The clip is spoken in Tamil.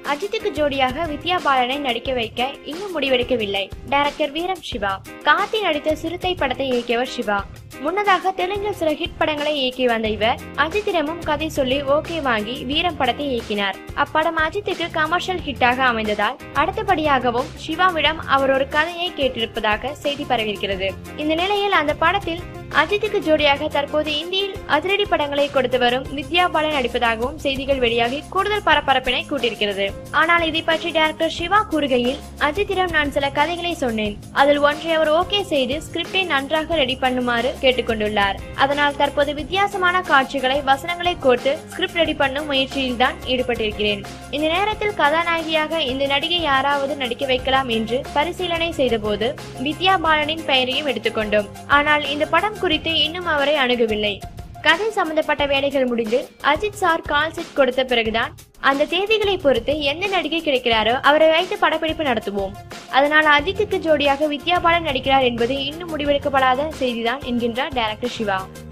அஜித்துக்கு ஜோடியாக வித்யா பாலனை நடிக்க வைக்க இன்னும் முடிவெடுக்கவில்லை டைரக்டர் வீரம் சிவா கார்த்தி நடித்த சிறுத்தை படத்தை இயக்கியவர் சிவா முன்னதாக தெலுங்கில் சில ஹிட் படங்களை இயக்கி வந்த இவர் அஜித்திடமும் கதை சொல்லி ஓகே வாங்கி வீரம் படத்தை இயக்கினார் அப்படம் அஜித்துக்கு கமர்ஷியல் ஹிட்டாக அமைந்ததால் அடுத்தபடியாகவும் சிவாவிடம் அவர் ஒரு கதையை கேட்டிருப்பதாக செய்தி பரவியிருக்கிறது இந்த நிலையில் அந்த படத்தில் அஜித்துக்கு ஜோடியாக தற்போது இந்தியில் அதிரடி படங்களை கொடுத்து வரும் வித்யா பாலன் நடிப்பதாகவும் செய்திகள் வெளியாகி கூடுதல் பரபரப்பினை கூட்டியிருக்கிறது ஆனால் இதை பற்றி டைரக்டர் சிவா கூறுகையில் அஜித்திடம் நான் சில கதைகளை சொன்னேன் அதில் ஒன்றை அவர் ஓகே செய்து ஸ்கிரிப்டை நன்றாக ரெடி பண்ணுமாறு கேட்டுக்கொண்டுள்ளார் அதனால் தற்போது வித்தியாசமான காட்சிகளை வசனங்களை கோர்த்து ஸ்கிரிப்ட் ரெடி பண்ணும் முயற்சியில் தான் ஈடுபட்டிருக்கிறேன் இந்த நேரத்தில் கதாநாயகியாக இந்த நடிகை யாராவது நடிக்க வைக்கலாம் என்று பரிசீலனை செய்தபோது வித்யா பாலனின் பெயரையும் எடுத்துக்கொண்டோம் ஆனால் இந்த படம் குறித்து இன்னும் அவரை அணுகவில்லை கதை சம்பந்தப்பட்ட வேலைகள் முடிந்து அஜித் சார் கால் செட் கொடுத்த பிறகுதான் அந்த தேதிகளை பொறுத்து எந்த நடிகை கிடைக்கிறாரோ அவரை வைத்து படப்பிடிப்பு நடத்துவோம் அதனால் அஜித்துக்கு ஜோடியாக வித்யா பாலன் நடிக்கிறார் என்பது இன்னும் முடிவெடுக்கப்படாத செய்திதான் என்கின்றார் டைரக்டர் சிவா